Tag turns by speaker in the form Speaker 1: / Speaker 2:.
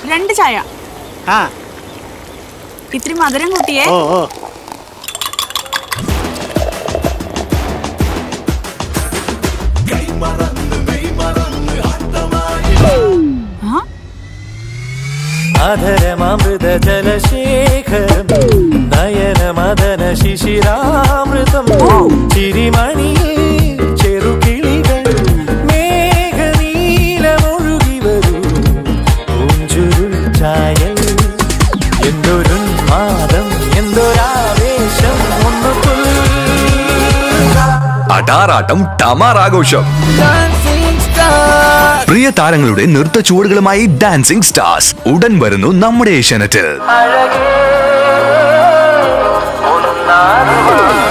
Speaker 1: രണ്ട് ചായ
Speaker 2: ആ
Speaker 1: ഇത്തിരി മധുരം കൂട്ടിയേ
Speaker 2: ഓ ഓ
Speaker 1: ആ
Speaker 3: അധരമൃത ജലശേഖരം നയനമദന ശിശിരാമൃതം ചിരിമണിയിൽ ചെറുകിളികൾ മേഘനീലമൊഴുകി വരൂ പൂഞ്ചുരുൾ ചായൽ എന്തൊരുന്മാദം എന്തൊരാവേശം ഒന്ന്
Speaker 4: അടാറാട്ടം ടമാറാഘോഷം പ്രിയ താരങ്ങളുടെ നൃത്ത ചുവടുകളുമായി ഡാൻസിംഗ് സ്റ്റാർസ് ഉടൻ വരുന്നു നമ്മുടെ ഏഷ്യാനെറ്റിൽ
Speaker 3: അഴകേ ഒന്നാറുവാ